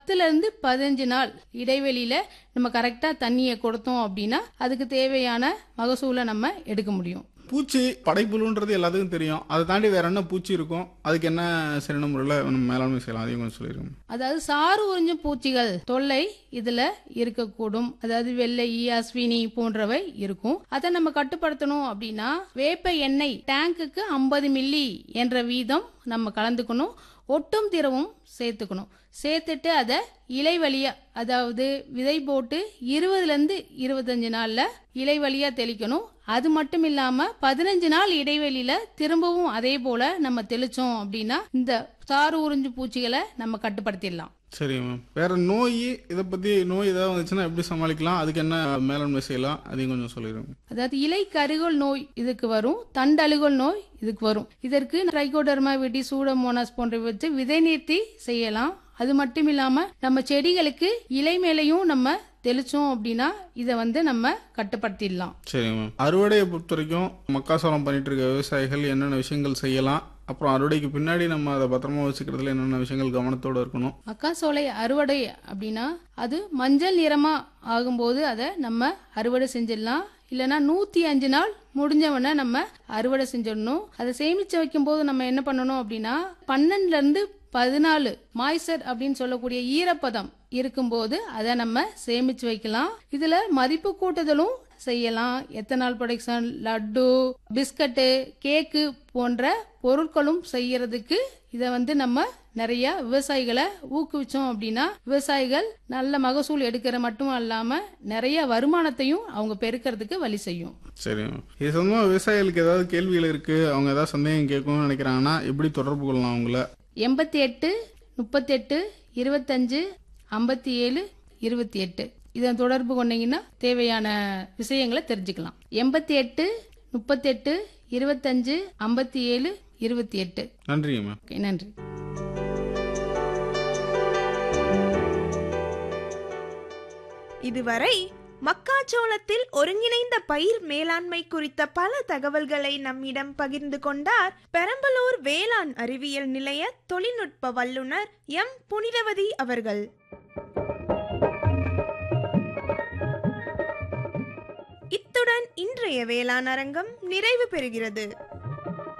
பத்துல இருந்து பதினஞ்சு நாள் இடைவெளியில நம்ம கரெக்டா தண்ணியை கொடுத்தோம் அப்படின்னா அதுக்கு தேவையான மகசூலை நம்ம எடுக்க முடியும் பூச்சி படைப்புழுன்றது எல்லாத்துக்கும் தெரியும் அதை தாண்டி வேற என்ன பூச்சி இருக்கும் அதுக்கு என்ன சரியான முறையில் நம்ம மேலாண்மை செய்யலாம் அதையும் கொஞ்சம் சொல்லிருக்கோம் அதாவது சாறு உறிஞ்சும் பூச்சிகள் தொல்லை இதுல இருக்கக்கூடும் அதாவது வெள்ளை ஈ, அஸ்வினி போன்றவை இருக்கும் அதை நம்ம கட்டுப்படுத்தணும் அப்படின்னா வேப்ப எண்ணெய் டேங்குக்கு ஐம்பது மில்லி என்ற வீதம் நம்ம கலந்துக்கணும் ஒட்டும் திரவும் சேர்த்துக்கணும் சேர்த்துட்டு அதை இலை வழியா அதாவது விதை போட்டு இருபதுல இருந்து இருபத்தஞ்சு நாள்ல இலை வழியா தெளிக்கணும் அது மட்டும் இல்லாம பதினஞ்சு நாள் இடைவெளியில திரும்பவும் அதே போல நம்ம தெளிச்சோம் அப்படின்னா இந்த சாறு உறிஞ்சு பூச்சிகளை நம்ம கட்டுப்படுத்திடலாம் சரி மேம் வேற நோய் இதை பத்தி நோய் ஏதாவது வந்துச்சுன்னா எப்படி சமாளிக்கலாம் அதுக்கு என்ன மேலாண்மை செய்யலாம் அதையும் கொஞ்சம் சொல்லிடுங்க அதாவது இலை கருகோல் நோய் இதுக்கு வரும் தண்டழுகல் நோய் இதுக்கு வரும் இதற்கு ட்ரைகோடர்மா வெட்டி சூடமோனாஸ் போன்றவை வச்சு விதை நீர்த்தி செய்யலாம் அது மட்டும் இல்லாம நம்ம செடிகளுக்கு இலை மேலையும் நம்ம தெளிச்சோம் அப்படின்னா இதை வந்து நம்ம கட்டுப்படுத்திடலாம் சரி மேம் அறுவடையை பொறுத்த வரைக்கும் மக்காசோளம் பண்ணிட்டு இருக்க விவசாயிகள் என்னென்ன விஷயங்கள் செய்யலாம் அப்புறம் அறுவடைக்கு பின்னாடி நம்ம அதை பத்திரமா வச்சுக்கிறதுல என்னென்ன விஷயங்கள் கவனத்தோட இருக்கணும் மக்காசோளை அறுவடை அப்படின்னா அது மஞ்சள் நிறமா ஆகும்போது அதை நம்ம அறுவடை செஞ்சிடலாம் இல்லைன்னா நூத்தி அஞ்சு நாள் முடிஞ்சவன நம்ம அறுவடை செஞ்சிடணும் அதை சேமிச்சு வைக்கும் போது நம்ம என்ன பண்ணணும் அப்படின்னா பன்னெண்டுல இருந்து பதினாலு மாய்ச்சர் அப்படின்னு சொல்லக்கூடிய ஈரப்பதம் இருக்கும்போது அதை நம்ம சேமிச்சு வைக்கலாம் இதுல மதிப்பு கூட்டுதலும் செய்யலாம் ethanol production laddu biscuit cake போன்ற பொருட்களும் செய்யறதுக்கு இதை வந்து நம்ம நிறைய விவசாயிகளை ஊக்குவிச்சோம் அப்படின்னா விவசாயிகள் நல்ல மகசூல் எடுக்கிற மட்டும் அல்லாம நிறைய வருமானத்தையும் அவங்க பெருக்கிறதுக்கு வழி செய்யும் சரி மேம் இது சம்பந்தமா விவசாயிகளுக்கு ஏதாவது கேள்விகள் இருக்கு அவங்க ஏதாவது சந்தேகம் கேட்கணும்னு நினைக்கிறாங்கன்னா எப்படி தொடர்பு கொள்ளலாம் அவங்கள எண்பத்தி எட்டு முப்பத்தெட்டு இருபத்தஞ்சு ஐம்பத்தி ஏழு இருபத்தி எட்டு இதன் தொடர்பு கொண்டீங்கன்னா தேவையான விஷயங்களை தெரிஞ்சுக்கலாம் எண்பத்தி எட்டு முப்பத்தெட்டு இருபத்தஞ்சு ஐம்பத்தி ஏழு இருபத்தி எட்டு நன்றிங்க மேம் ஓகே நன்றி இதுவரை மக்காச்சோளத்தில் ஒருங்கிணைந்த பயிர் மேலாண்மை குறித்த பல தகவல்களை நம்மிடம் பகிர்ந்து கொண்டார் பெரம்பலூர் வேளாண் அறிவியல் நிலைய தொழில்நுட்ப வல்லுநர் எம் புனிதவதி அவர்கள் இத்துடன் இன்றைய வேளாண் அரங்கம் நிறைவு பெறுகிறது